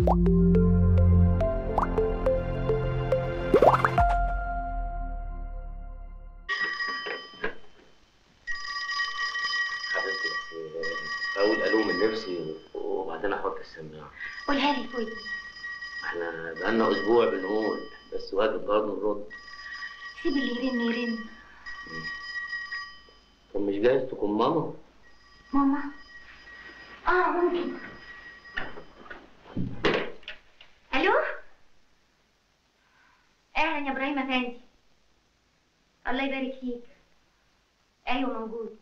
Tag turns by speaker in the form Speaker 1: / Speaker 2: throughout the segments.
Speaker 1: حبيبتي بس اقول الو من نفسي وبعدين احط السماعه
Speaker 2: قولها لي في ودني
Speaker 1: احنا بقالنا اسبوع بنقول بس واجب برضه نرد
Speaker 2: سيب اللي يرن يرن
Speaker 1: طب مش جايز تكون ماما
Speaker 2: ماما اه ممكن الو اهلا يا ابراهيم افندي الله يبارك فيك ايوه موجود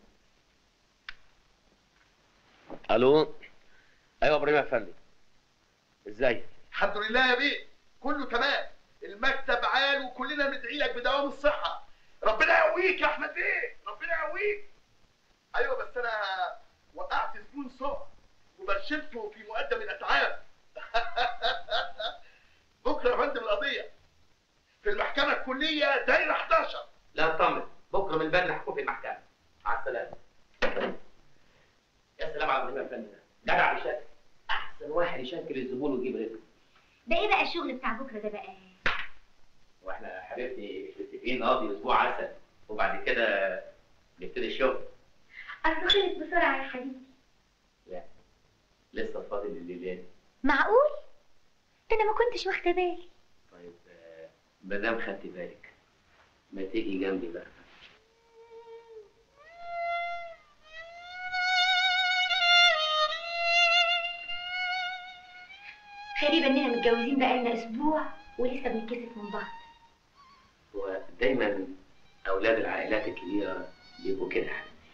Speaker 1: الو ايوه ابراهيم افندي ازاي
Speaker 3: الحمد لله يا بيه كله تمام المكتب عال وكلنا بندعي لك بدوام الصحة ربنا يقويك يا احمد بيه ربنا يقويك ايوه بس انا وقعت زبون سوء وبرشلته في مقدم الاتعاب بكره يا فندم القضية في المحكمة الكلية دايرة 11
Speaker 1: لا اطمن بكره من بدري هكون في المحكمه مع السلامه يا سلام على ابراهيم افندي ده جدع بشكل احسن واحد يشكل الزبون ويجيب رزق
Speaker 2: ده ايه بقى الشغل بتاع بكره ده بقى
Speaker 1: واحنا حبيبتي مش متفقين نقضي اسبوع عسل وبعد كده نبتدي الشغل
Speaker 2: اصل خلص بسرعه يا حبيبي
Speaker 1: لا لسه فاضل الليلات
Speaker 2: معقول ده انا ما كنتش واخده بالي
Speaker 1: طيب آه، ما دام خدتي بالك ما تيجي جنبي بقى
Speaker 2: غريبه اننا متجوزين بقالنا اسبوع ولسه بنتكسف من بعض
Speaker 1: ودايما اولاد العائلات الكبيره بيبقوا كده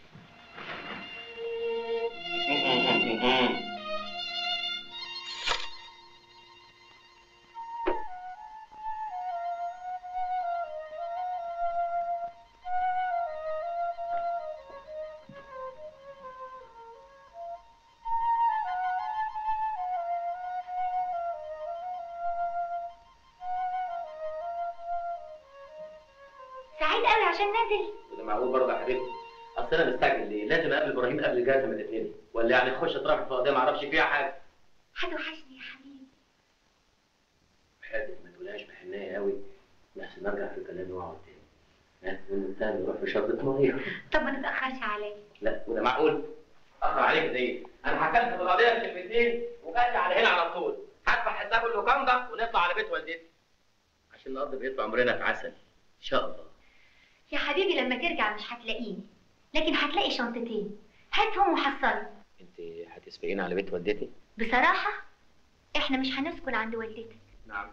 Speaker 2: سعيد قوي عشان نازل
Speaker 1: وده معقول برضه يا حبيبتي اصل انا مستعجل ليه لازم اقابل ابراهيم قبل الجلسه ما تتنهي ولا يعني اخش اترافق في قضيه ما اعرفش فيها حاجه
Speaker 2: هتوحشني يا حبيبي
Speaker 1: حادق ما تقولهاش بحنايه قوي لحسن ارجع في كلامي واقعد تاني ها ونتقابل نروح في شربة ميه
Speaker 2: طب ما تتاخرش عليا
Speaker 1: لا وده معقول اخر عليك زي انا حكمت في القضيه بكلمتين وجات لي على هنا على طول هدفع حساب اللوكاندا ونطلع على بيت والدتي عشان نقضي بقيت عمرنا في عسل ان شاء الله
Speaker 2: يا حبيبي لما ترجع مش هتلاقيني لكن هتلاقي شنطتين هاتهم وحصلهم
Speaker 1: انت هتسبقيني على بيت والدتي
Speaker 2: بصراحه احنا مش هنسكن عند والدتك
Speaker 1: نعم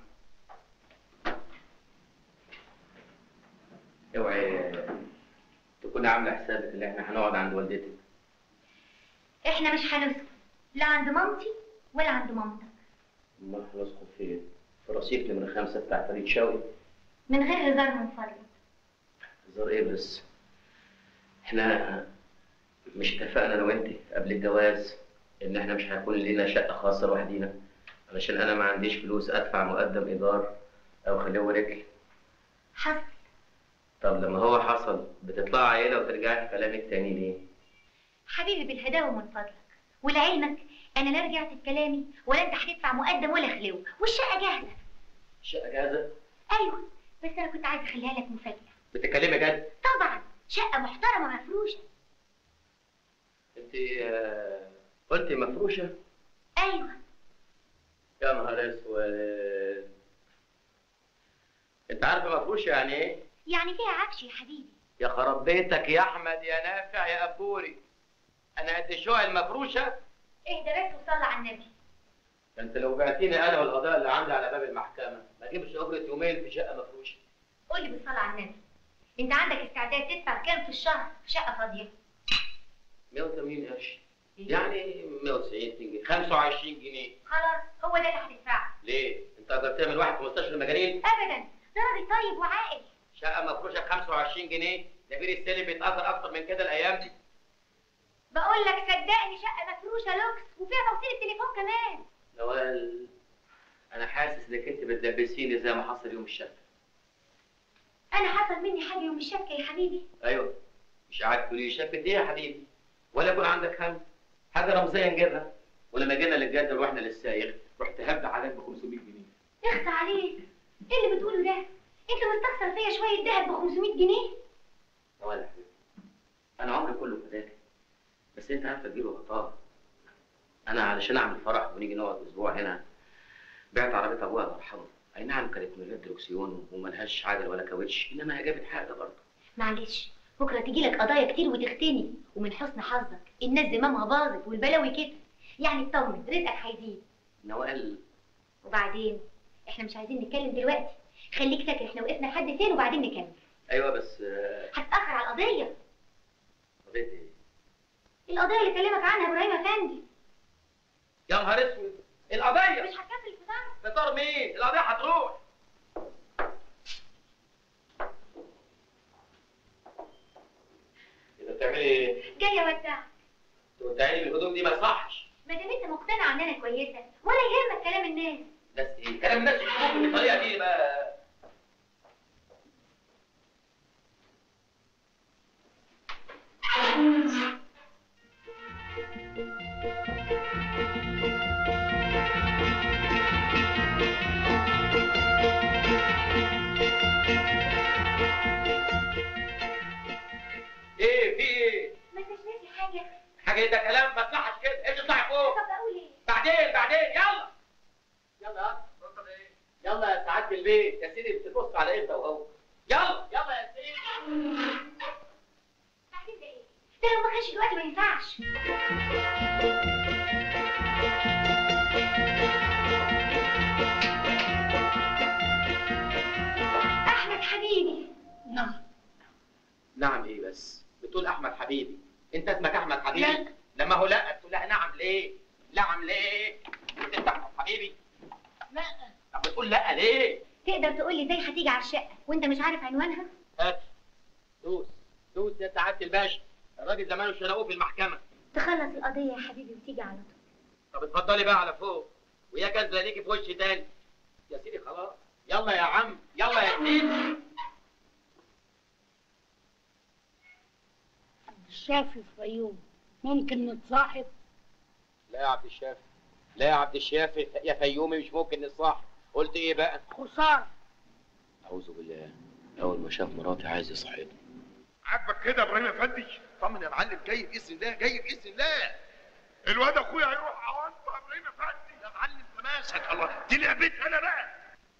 Speaker 1: اوعي تكوني عامله حسابك ان احنا هنقعد عند والدتك
Speaker 2: احنا مش هنسكن لا عند مامتي ولا عند مامتك
Speaker 1: امال هنسكن فين؟ في رصيف نمرة خمسة بتاع فريد شوقي
Speaker 2: من غير هزار من فضلك
Speaker 1: هزار ايه بس؟ احنا مش اتفقنا انا وانت قبل الجواز ان احنا مش هيكون لنا شقة خاصة لوحدينا علشان انا ما عنديش فلوس ادفع مقدم ايجار او خليه رجل
Speaker 2: حصل
Speaker 1: طب لما هو حصل بتطلع عيلة وترجعي في كلامك تاني ليه؟
Speaker 2: حبيبي بالهداوة من فضلك ولعلمك انا لا رجعت في كلامي ولا انت هتدفع مقدم ولا خلو والشقه جاهزه
Speaker 1: الشقة جاهزة؟
Speaker 2: ايوه بس انا كنت عايزه اخليها لك مفاجاه
Speaker 1: بتتكلمي جد؟
Speaker 2: طبعا شقه محترمه مفروشه
Speaker 1: انت آه، قلتي مفروشة؟
Speaker 2: ايوه
Speaker 1: يا نهار اسود انت عارفة مفروشة يعني ايه؟
Speaker 2: يعني فيها عفش يا حبيبي
Speaker 1: يا خراب بيتك يا احمد يا نافع يا افوري انا قد الشقق المفروشه
Speaker 2: اهدى بس وصلي على النبي
Speaker 1: ده انت لو بعتيني انا والقضاء اللي عندي على باب المحكمه ما اجيبش اجره يومين في شقه مفروشه
Speaker 2: قول لي بالصلاه على النبي انت عندك استعداد تدفع كام في الشهر في شقه فاضيه
Speaker 1: 180 قرش يعني 190 جنيه 25 جنيه
Speaker 2: خلاص هو ده اللي هتدفعه
Speaker 1: ليه انت اجرتها من واحد في مستشفى المجانين
Speaker 2: ابدا ده راجل طيب وعاقل
Speaker 1: شقه مفروشه ب 25 جنيه ده بير السلم بيتاجر اكتر من كده الايام دي
Speaker 2: بقول لك صدقني شقه مفروشه لوكس وفيها توصيل التليفون كمان
Speaker 1: نوال انا حاسس انك انت بتدبسيني زي ما حصل يوم الشك
Speaker 2: انا حصل مني حاجه يوم الشبكه يا حبيبي
Speaker 1: ايوه مش قاعد تقولي لي شبكه ايه يا حبيبي ولا يكون عندك هم حاجه رمزيه نجيبها ولما جينا للجد ورحنا للسايق رحت هبد على
Speaker 4: عليك ب 500 جنيه
Speaker 2: اخصى عليك ايه اللي بتقوله ده انت مستخسر فيا شويه دهب ب 500 جنيه
Speaker 1: ولا حبيبي انا عمري كله فداك بس انت عارفه تجيب غطاء انا علشان اعمل فرح ونيجي نقعد اسبوع هنا بعت عربيه ابوها الله يرحمه اي نعم كانت من غير دركسيون وملهاش عجل ولا كاوتش انما هي جابت حاجه برضه
Speaker 2: معلش بكره تجي لك قضايا كتير وتختني ومن حسن حظك الناس دماغها باظت والبلاوي كده يعني اطمن رزقك هيزيد
Speaker 1: نوال
Speaker 2: وبعدين احنا مش عايزين نتكلم دلوقتي خليك فاكر احنا وقفنا لحد فين وبعدين نكمل
Speaker 1: ايوه بس آه،
Speaker 2: هتتاخر على القضيه
Speaker 1: قضيه ايه؟
Speaker 2: القضيه اللي كلمك عنها ابراهيم افندي
Speaker 1: يا نهار اسود القضيه
Speaker 2: مش هتكمل الفطار
Speaker 1: فطار مين؟ القضيه هتروح انت بتعملي ايه؟
Speaker 2: جايه اودعك
Speaker 1: تودعيني بالهدوم دي ما يصحش
Speaker 2: ما دام انت مقتنع ان انا كويسه ولا يهمك كلام الناس
Speaker 1: ناس ايه؟ كلام الناس يشوفوك بالطريقه دي بقى ايه في ايه؟
Speaker 2: ما انتش ناسي حاجه
Speaker 1: حاجه ده كلام ما يصحش كده ايش اطلعي فوق
Speaker 2: طب اقول ايه
Speaker 1: بعدين بعدين يلا يلا يلا يا سعاد البيت يا سيدي بتبص على انت وهو يلا يلا يا سيدي
Speaker 2: بعدين ده ايه ده لو ما كانش دلوقتي ما ينفعش احمد حبيبي
Speaker 1: نعم نعم ايه بس بتقول احمد حبيبي انت اسمك احمد حبيبي
Speaker 2: لا.
Speaker 1: لما هو لا تقول لها نعم ليه نعم ليه قلت انت احمد حبيبي
Speaker 2: لا
Speaker 1: طب بتقول لا ليه
Speaker 2: تقدر تقول لي ازاي هتيجي على الشقه وانت مش عارف عنوانها
Speaker 1: هات دوس دوس يا سعاده الباشا الراجل زمانه شنقوه في المحكمه
Speaker 2: تخلص القضيه يا حبيبي وتيجي على طول
Speaker 1: طب اتفضلي بقى على فوق ويا كذا ليكي في وشي تاني يا سيدي خلاص يلا يا عم يلا يا سيدي
Speaker 5: الشافي في فيوم ممكن نتصاحب
Speaker 1: لا يا عبد الشافي لا يا عبد الشافي يا فيومي مش ممكن نصح قلت ايه بقى
Speaker 5: خسارة
Speaker 1: اعوذ بالله اول ما شاف مراتي عايز يصحيني
Speaker 3: عاجبك كده يا ابراهيم افندي طمن يا معلم جاي باذن الله جاي باذن الله الواد اخويا هيروح عوانطه يا ابراهيم افندي يا معلم تماسك الله دي لعبتي انا بقى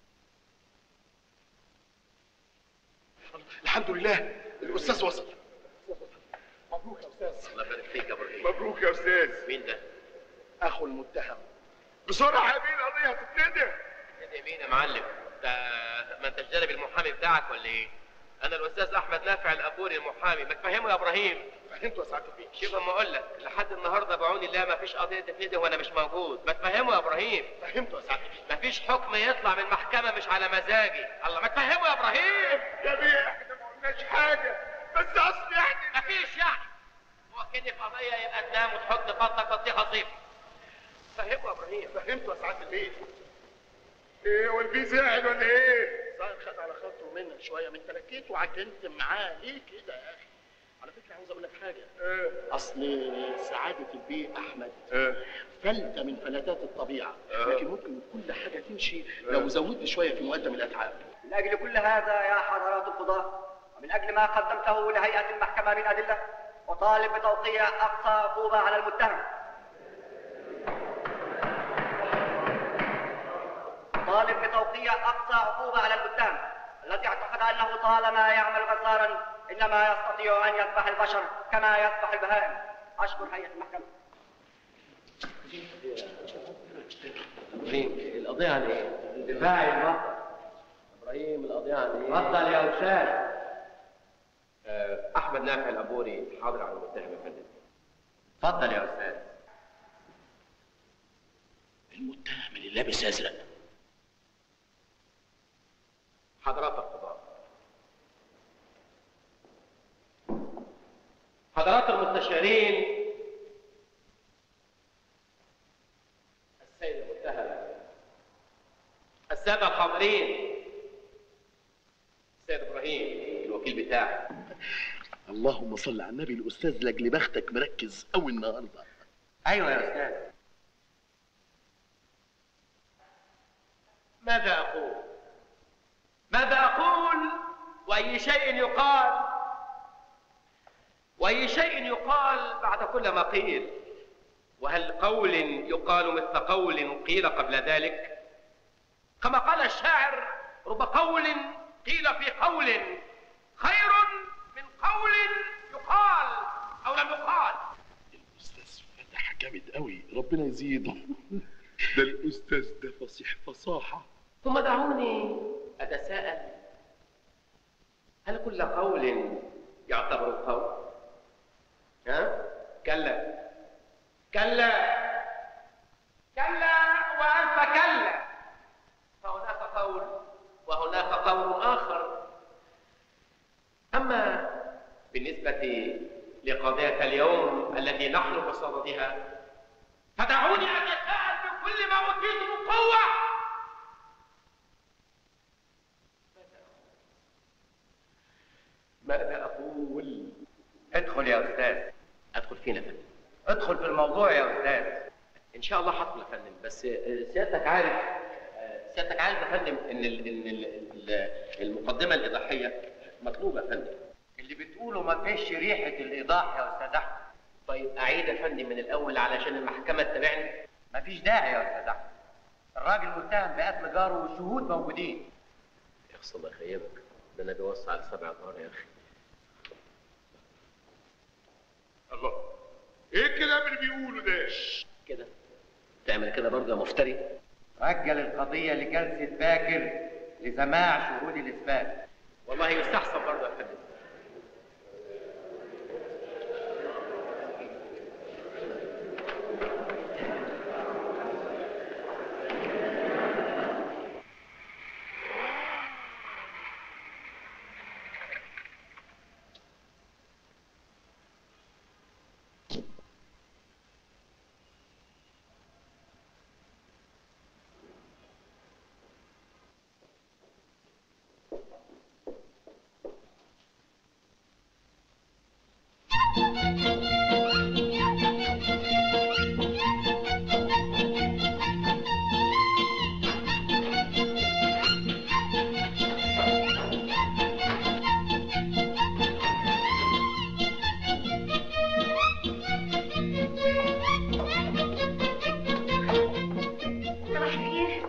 Speaker 3: الحمد لله الاستاذ وصل مبروك يا استاذ
Speaker 1: الله يبارك فيك يا ابراهيم
Speaker 3: مبروك يا استاذ
Speaker 1: مين ده؟
Speaker 3: اخو المتهم بسرعه يا بيه القضيه هتبتدي
Speaker 1: ده مين يا معلم؟ ده ما انتش جانب المحامي بتاعك ولا ايه؟ انا الاستاذ احمد نافع الابوري المحامي ما تفهمه يا ابراهيم
Speaker 3: فهمتوا يا سعاده البيه
Speaker 1: شوف اما اقول لك لحد النهارده بعون الله ما فيش قضيه تفيدي وانا مش موجود ما تفهمه يا ابراهيم
Speaker 3: فهمتوا يا سعاده البيه
Speaker 1: ما فيش حكم يطلع من المحكمه مش على مزاجي الله ما تفهمه يا ابراهيم
Speaker 3: يا بيه احنا ما قلناش حاجه بس اصل يعني
Speaker 1: ما فيش يعني هو كني في قضيه يبقى تنام وتحط بطنك بطيخه صيف فهمه يا ابراهيم
Speaker 3: فهمتوا يا سعاده البيه ايه والبيه زعل ولا ايه؟ صاحب خد على خاطره منك شويه من تلكيت وعجنت معاه ليه كده يا اخي؟ على فكره عاوز اقول لك حاجه
Speaker 6: ايه
Speaker 3: اصل سعاده البيه احمد
Speaker 6: ايه
Speaker 3: فلتة من فلتات الطبيعه
Speaker 6: آه.
Speaker 3: لكن ممكن كل حاجه تمشي لو زودت شويه في مقدم الاتعاب
Speaker 7: من أجل كل هذا يا حضرات القضاة ومن أجل ما قدمته لهيئة المحكمة من أدلة أطالب بتوقيع أقصى عقوبة على المتهم أطالب بتوقيع أقصى عقوبة على المتهم الذي اعتقد أنه طالما يعمل غزارا إنما يستطيع أن يذبح البشر كما يذبح البهائم أشكر هيئة المحكمة
Speaker 1: ابراهيم القضيه عن ايه؟ دفاعي المطر ابراهيم القضيه عن ايه؟ اتفضل يا استاذ احمد نافع الابوري حاضر على المتهم يا فندم اتفضل يا استاذ
Speaker 3: المتهم اللي لابس ازرق
Speaker 1: حضرات القضاء حضرات المستشارين السيد المتهم السادة الحاضرين السيد إبراهيم الوكيل بتاعي
Speaker 3: اللهم صل على النبي الاستاذ لاجل بختك مركز قوي النهارده
Speaker 1: أيوة يا أستاذ
Speaker 4: ماذا أقول؟ ماذا أقول وأي شيء يقال؟ وأي شيء يقال بعد كل ما قيل؟ وهل قول يقال مثل قول قيل قبل ذلك؟ كما قال الشاعر رب قول قيل في قول خير من قول يقال أو لم يقال
Speaker 3: الاستاذ فتح جامد قوي ربنا يزيده ده الاستاذ ده فصيح فصاحه
Speaker 4: ثم دعوني أتساءل هل كل قول يعتبر قول؟ ها؟ كلا كلا كلا وألف كلا فهناك قول وهناك قول آخر أما بالنسبة لقضية اليوم التي نحن بصددها فدعوني أتساءل بكل ما أوتيت من قوة ماذا أقول؟
Speaker 6: ادخل يا استاذ
Speaker 4: أدخل فين يا فندم؟
Speaker 6: ادخل في الموضوع يا استاذ
Speaker 4: إن شاء الله هدخل يا فندم بس آه، سيادتك عارف آه، سيادتك عارف يا فندم إن ال- إن ال- ال- المقدمة الإيضاحية مطلوبة يا فندم
Speaker 6: اللي بتقوله ما فيش ريحه الايضاح يا استاذ احمد
Speaker 4: طيب أعيد يا فندم من الأول علشان المحكمة تتابعني
Speaker 6: ما فيش داعي يا استاذ احمد الراجل متهم بقتل جاره والشهود موجودين
Speaker 4: يخص الله يخيبك ده أنا بيوصي على سبع أنهار يا أخي
Speaker 3: الله ايه الكلام اللي بيقوله ده
Speaker 4: كده تعمل كده برضه يا مفتري
Speaker 6: رجل القضيه لجلسه باكر لسماع شهود الاثبات
Speaker 4: والله يستحسن برضه يا فندم
Speaker 2: صباح الخير ايه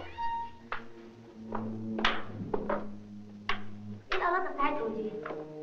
Speaker 2: القلاطة بتاعتهم دي؟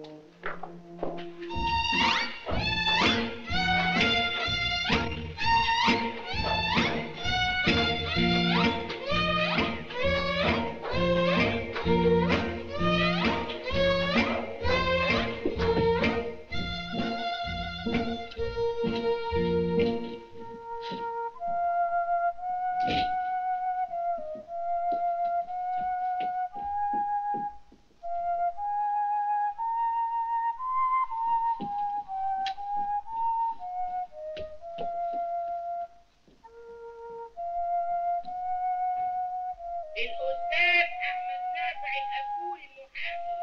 Speaker 8: الأستاذ أحمد نافع الأبول المحامي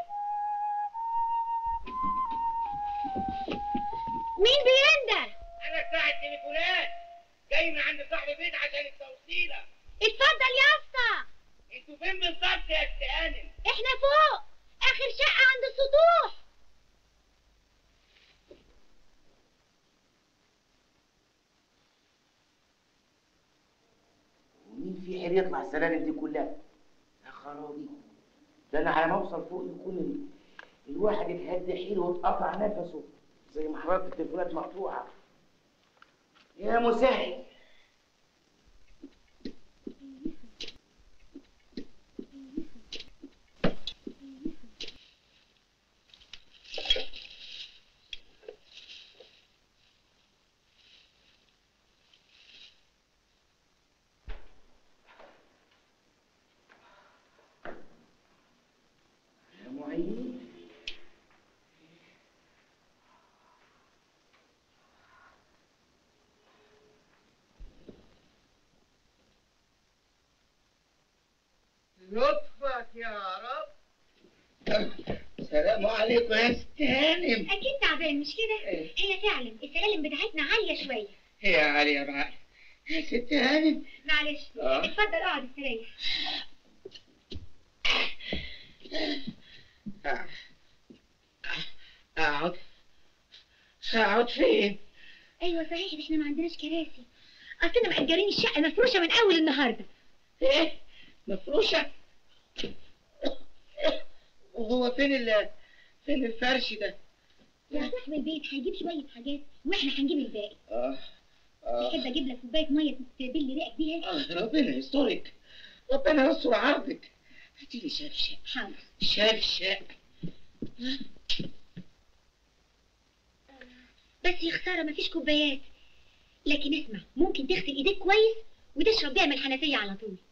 Speaker 2: مين بينده؟
Speaker 8: أنا بتاع التليفونات جاي من عند صاحب البيت عشان التوصيلة
Speaker 2: اتفضل يا اسطى
Speaker 8: انتوا فين بالظبط يا أست هانم؟
Speaker 2: احنا فوق اخر شقة عند السطوح
Speaker 9: ومين في حيل يطلع السلالم دي كلها يا خرابي ده انا على ما اوصل فوق يكون ال... الواحد اتهد حيله واتقطع نفسه زي ما حضرتك التليفونات مقطوعه يا مسهل يا معين
Speaker 8: لطفك يا رب
Speaker 9: السلام عليكم يا ست هانم
Speaker 2: اكيد تعبان مش كده هي فعلا السلالم بتاعتنا عالية شوية
Speaker 9: يا علي يا معلم يا ست هانم
Speaker 2: معلش
Speaker 9: آه.
Speaker 2: اتفضل اقعد استريح
Speaker 9: اقعد اقعد فين؟
Speaker 2: ايوه صحيح ده احنا ما عندناش كراسي اصلنا مأجرين الشقه مفروشه من اول النهارده
Speaker 9: ايه؟ مفروشة؟ وهو فين ال فين الفرش ده؟
Speaker 2: يا صاحب البيت هيجيب شويه حاجات واحنا هنجيب الباقي
Speaker 9: اه اه
Speaker 2: تحب اجيب لك كوبايه ميه تبل ريقك بيها
Speaker 9: آه، ربنا يسترك ربنا يستر عرضك هاتي لي شفشق
Speaker 2: حاضر
Speaker 9: شفشق
Speaker 2: بس يا خساره مفيش كوبايات لكن اسمع ممكن تغسل ايديك كويس وتشرب بيها من الحنفيه على طول